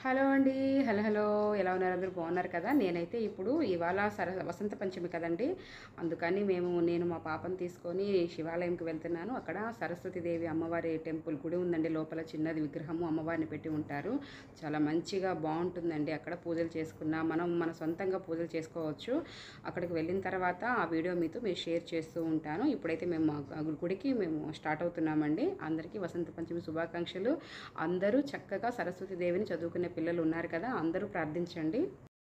hello అండి hello hello ఎలా ఉన్నారు అందరూ బాగున్నారు కదా నేనైతే ఇప్పుడు ఇవాళ సర వసంత పంచమి కదండి అందుకని మేము నేను మా పాపను తీసుకొని శివాలయంకి వెళ్తున్నాను అక్కడ సరస్వతీదేవి అమ్మవారి టెంపుల్ గుడి ఉందండి లోపల చిన్నది విగ్రహము అమ్మవారిని పెట్టి ఉంటారు చాలా మంచిగా బాగుంటుందండి అక్కడ పూజలు చేసుకున్నా మనం మన సొంతంగా పూజలు చేసుకోవచ్చు అక్కడికి వెళ్ళిన తర్వాత ఆ వీడియో మీతో మీరు షేర్ చేస్తూ ఉంటాను ఇప్పుడైతే మేము ఆ గుడికి మేము స్టార్ట్ అవుతున్నామండి అందరికీ వసంత పంచమి శుభాకాంక్షలు అందరూ చక్కగా సరస్వతి దేవిని చదువుకునే పిల్లలు ఉన్నారు కదా అందరూ ప్రార్థించండి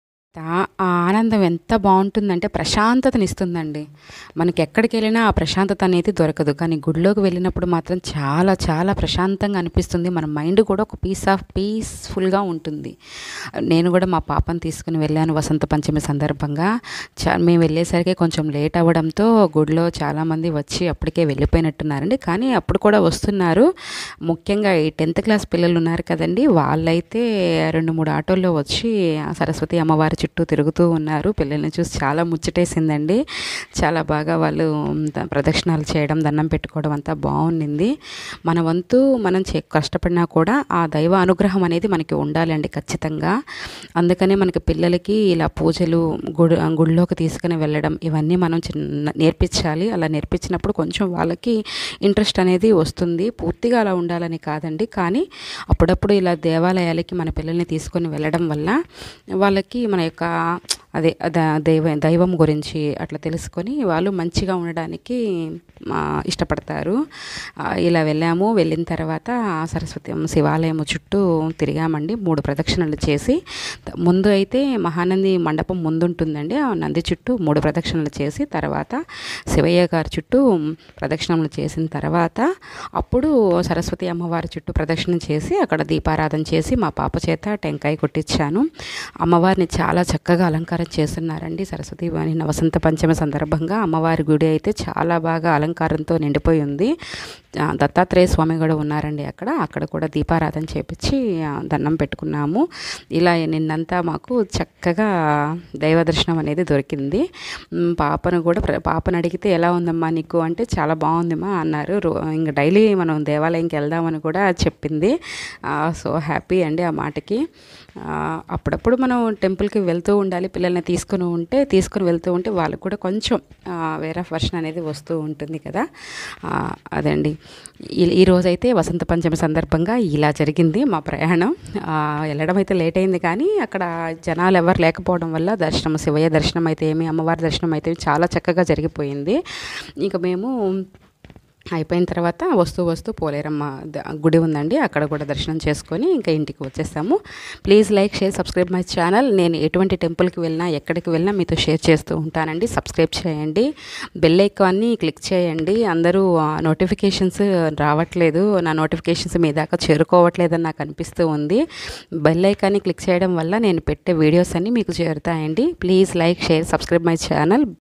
తా- ఆ ఆనందం ఎంత బాగుంటుందంటే ప్రశాంతతనిస్తుందండి మనకి ఎక్కడికి వెళ్ళినా ఆ ప్రశాంతత అనేది దొరకదు కానీ గుడిలోకి వెళ్ళినప్పుడు మాత్రం చాలా చాలా ప్రశాంతంగా అనిపిస్తుంది మన మైండ్ కూడా ఒక పీస్ ఆఫ్ పీస్ఫుల్గా ఉంటుంది నేను కూడా మా పాపను తీసుకుని వెళ్ళాను వసంత పంచమి సందర్భంగా చా మేము వెళ్ళేసరికి కొంచెం లేట్ అవ్వడంతో గుడిలో చాలామంది వచ్చి అప్పటికే వెళ్ళిపోయినట్టున్నారండి కానీ అప్పుడు కూడా వస్తున్నారు ముఖ్యంగా ఈ టెన్త్ క్లాస్ పిల్లలు ఉన్నారు కదండి వాళ్ళైతే రెండు మూడు ఆటోల్లో వచ్చి ఆ సరస్వతి అమ్మవారి చుట్టూ తిరుగుతూ ఉన్నారు పిల్లల్ని చూసి చాలా ముచ్చటేసిందండి చాలా బాగా వాళ్ళు ద- ప్రదక్షిణాలు చేయడం దండం పెట్టుకోవడం అంతా బాగుండింది మన వంతు మనం చే కష్టపడినా కూడా ఆ దైవ అనుగ్రహం అనేది మనకి ఉండాలండి ఖచ్చితంగా అందుకనే మనకి పిల్లలకి ఇలా పూజలు గుడి గుడిలోకి తీసుకుని వెళ్ళడం ఇవన్నీ మనం చిన్న నేర్పించాలి అలా నేర్పించినప్పుడు కొంచెం వాళ్ళకి ఇంట్రెస్ట్ అనేది వస్తుంది పూర్తిగా అలా ఉండాలని కాదండి కానీ అప్పుడప్పుడు ఇలా దేవాలయాలకి మన పిల్లల్ని తీసుకొని వెళ్ళడం వల్ల వాళ్ళకి మన యొక్క అదే ద- దైవ దైవం గురించి అట్లా తెలుసుకొని వాళ్ళు మంచిగా ఉండడానికి ఆ, ఇష్టపడతారు ఆ, ఇలా వెళ్ళాము వెళ్ళిన తర్వాత ఆ సరస్వతి అమ్మ శివాలయం చుట్టూ తిరిగామండి మూడు ప్రదక్షిణలు చేసి త- ముందు అయితే మహానంది మండపం ముందు ఉంటుందండి ఆ నంది చుట్టూ మూడు ప్రదక్షిణలు చేసి తర్వాత శివయ్య గారి చుట్టూ ప్రదక్షిణలు చేసిన తర్వాత అప్పుడు సరస్వతి అమ్మవారి చుట్టూ ప్రదక్షిణం చేసి అక్కడ దీపారాధన చేసి మా పాప చేత టెంకాయ కొట్టించాను అమ్మవారిని చాలా చక్కగా అలంకారం చేస్తున్నారండి సరస్వతి వారి వసంత పంచమి సందర్భంగా అమ్మవారి గుడి అయితే చాలా బాగా అలంకారంతో నిండిపోయి ఉంది ఆ, దత్తాత్రేయ స్వామి కూడా ఉన్నారండి అక్కడ అక్కడ కూడా దీపారాధన చేపించి ఆ, దండం పెట్టుకున్నాము ఇలా నిన్నంతా మాకు చక్కగా దైవ దర్శనం అనేది దొరికింది మ్, పాపను కూడా ప్ర- పాపను అడిగితే ఎలా ఉందమ్మా నీకు అంటే చాలా బాగుందమ్మా అన్నారు రో- ఇంకా డైలీ మనం దేవాలయంకి వెళ్దామని కూడా చెప్పింది సో హ్యాపీ అండి ఆ మాటకి ఆ, అప్పుడప్పుడు మనం టెంపుల్కి వెళ్తూ ఉండాలి పిల్లల్ని తీసుకుని ఉంటే తీసుకుని వెళ్తూ ఉంటే వాళ్ళకు కూడా కొంచెం ఆ, వేరే వర్షన్ అనేది వస్తూ ఉంటుంది కదా ఆ, అదండి ఈ- ఈ రోజైతే వసంత పంచమి సందర్భంగా ఇలా జరిగింది మా ప్రయాణం ఆ, వెళ్ళడం అయితే లేట్ అయింది కానీ అక్కడ జనాలు ఎవరు లేకపోవడం వల్ల దర్శనం శివయ్య దర్శనం అయితే ఏమి అమ్మవారి దర్శనం అయితే చాలా చక్కగా జరిగిపోయింది ఇక మేము అయిపోయిన తర్వాత వస్తూ వస్తూ పోలేరమ్మ ద- గుడి ఉందండి అక్కడ కూడా దర్శనం చేసుకొని ఇంకా ఇంటికి వచ్చేసాము please like share subscribe my channel నేను ఎటువంటి టెంపుల్కి వెళ్ళినా ఎక్కడికి వెళ్ళినా మీతో షేర్ చేస్తూ ఉంటానండి సబ్స్క్రైబ్ చేయండి బెల్ ఐకాన్ని క్లిక్ చేయండి అందరూ నోటిఫికేషన్స్ రావట్లేదు నా నోటిఫికేషన్స్ మీ దాకా చేరుకోవట్లేదని నాకు అనిపిస్తూ ఉంది బెల్ ఐకాన్ని క్లిక్ చేయడం వల్ల నేను పెట్టే వీడియోస్ అన్నీ మీకు చేరుతాయండి please like share subscribe my channel